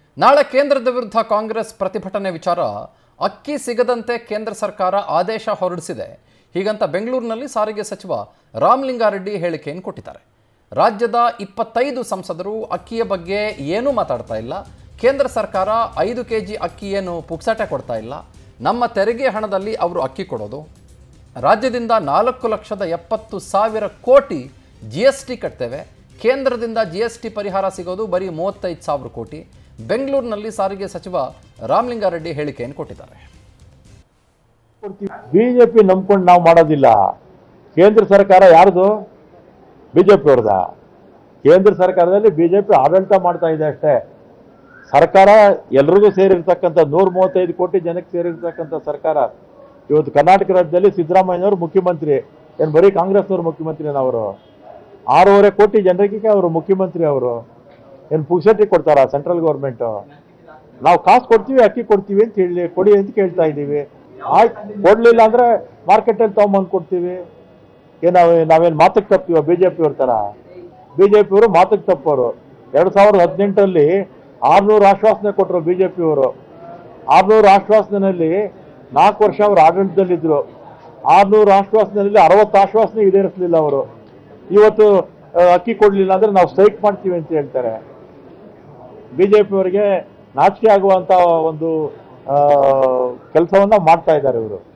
ನಾಳೆ ಕೇಂದ್ರದ ವಿರುದ್ಧ ಕಾಂಗ್ರೆಸ್ ಪ್ರತಿಭಟನೆ ವಿಚಾರ ಅಕ್ಕಿ ಸಿಗದಂತೆ ಕೇಂದ್ರ ಸರ್ಕಾರ ಆದೇಶ ಹೊರಡಿಸಿದೆ ಹೀಗಂತ ಬೆಂಗಳೂರಿನಲ್ಲಿ ಸಾರಿಗೆ ಸಚಿವ ರಾಮಲಿಂಗಾರೆಡ್ಡಿ ಹೇಳಿಕೆಯನ್ನು ಕೊಟ್ಟಿದ್ದಾರೆ ರಾಜ್ಯದ ಇಪ್ಪತ್ತೈದು ಸಂಸದರು ಅಕ್ಕಿಯ ಬಗ್ಗೆ ಏನೂ ಮಾತಾಡ್ತಾ ಇಲ್ಲ ಕೇಂದ್ರ ಸರ್ಕಾರ ಐದು ಕೆ ಜಿ ಅಕ್ಕಿ ಏನು ಪುಕ್ಸಾಟೆ ಕೊಡ್ತಾ ಇಲ್ಲ ನಮ್ಮ ತೆರಿಗೆ ಹಣದಲ್ಲಿ ಅವರು ಅಕ್ಕಿ ಕೊಡೋದು ರಾಜ್ಯದಿಂದ ನಾಲ್ಕು ಲಕ್ಷದ ಎಪ್ಪತ್ತು ಸಾವಿರ ಕೋಟಿ ಜಿ ಎಸ್ ಟಿ ಕಟ್ತೇವೆ ಕೇಂದ್ರದಿಂದ ಜಿ ಎಸ್ ಟಿ ಪರಿಹಾರ ಸಿಗೋದು ಬರೀ ಮೂವತ್ತೈದು ಸಾವಿರ ಕೋಟಿ ಬೆಂಗಳೂರಿನಲ್ಲಿ ಸಾರಿಗೆ ಸಚಿವ ರಾಮಲಿಂಗಾರೆಡ್ಡಿ ಹೇಳಿಕೆಯನ್ನು ಕೊಟ್ಟಿದ್ದಾರೆ ಬಿಜೆಪಿ ನಂಬ್ಕೊಂಡು ನಾವು ಮಾಡೋದಿಲ್ಲ ಕೇಂದ್ರ ಸರ್ಕಾರ ಯಾರ್ದು ಬಿಜೆಪಿ ಅವ್ರದ ಕೇಂದ್ರ ಸರ್ಕಾರದಲ್ಲಿ ಬಿಜೆಪಿ ಆಡಳಿತ ಮಾಡ್ತಾ ಇದೆ ಅಷ್ಟೇ ಸರ್ಕಾರ ಎಲ್ರಿಗೂ ಸೇರಿರ್ತಕ್ಕಂಥ ನೂರ ಮೂವತ್ತೈದು ಕೋಟಿ ಜನಕ್ಕೆ ಸೇರಿರ್ತಕ್ಕಂಥ ಸರ್ಕಾರ ಇವತ್ತು ಕರ್ನಾಟಕ ರಾಜ್ಯದಲ್ಲಿ ಸಿದ್ದರಾಮಯ್ಯನವರು ಮುಖ್ಯಮಂತ್ರಿ ಏನು ಬರೀ ಕಾಂಗ್ರೆಸ್ನವ್ರು ಮುಖ್ಯಮಂತ್ರಿನವರು ಆರೂವರೆ ಕೋಟಿ ಜನರಿಗೆ ಅವರು ಮುಖ್ಯಮಂತ್ರಿ ಅವರು ಏನು ಪುಕ್ಸಟ್ಟಿ ಕೊಡ್ತಾರ ಸೆಂಟ್ರಲ್ ಗೌರ್ಮೆಂಟು ನಾವು ಕಾಸು ಕೊಡ್ತೀವಿ ಅಕ್ಕಿ ಕೊಡ್ತೀವಿ ಅಂತ ಹೇಳಿ ಕೊಡಿ ಅಂತ ಕೇಳ್ತಾ ಇದ್ದೀವಿ ಆಯ್ತು ಕೊಡ್ಲಿಲ್ಲ ಅಂದ್ರೆ ಮಾರ್ಕೆಟಲ್ಲಿ ತೊಗೊಂಬಂದು ಕೊಡ್ತೀವಿ ಏ ನಾವು ನಾವೇನು ಮಾತಕ್ಕೆ ತಪ್ತೀವ ಬಿ ಜೆ ಪಿಯವ್ರ ಥರ ಬಿ ಜೆ ಪಿಯವರು ಮಾತಕ್ಕೆ ತಪ್ಪೋರು ಎರಡು ಸಾವಿರದ ಹದಿನೆಂಟರಲ್ಲಿ ಆರ್ನೂರು ಆಶ್ವಾಸನೆ ಕೊಟ್ಟರು ಬಿ ಜೆ ಪಿಯವರು ಆರ್ನೂರು ಆಶ್ವಾಸನೆಯಲ್ಲಿ ನಾಲ್ಕು ವರ್ಷ ಅವರು ಆಡಳಿತದಲ್ಲಿದ್ದರು ಆರ್ನೂರು ಆಶ್ವಾಸನೆಯಲ್ಲಿ ಅರವತ್ತು ಆಶ್ವಾಸನೆ ಈಡೇರಿಸಲಿಲ್ಲ ಅವರು ಇವತ್ತು ಆ, ಅಕ್ಕಿ ಕೊಡಲಿಲ್ಲ ಅಂದ್ರೆ ನಾವು ಸ್ಟ್ರೈಕ್ ಮಾಡ್ತೀವಿ ಅಂತ ಹೇಳ್ತಾರೆ ಬಿಜೆಪಿಯವರಿಗೆ ನಾಚಿಕೆ ಆಗುವಂತ ಒಂದು ಕೆಲಸವನ್ನ ಮಾಡ್ತಾ ಇದ್ದಾರೆ ಇವರು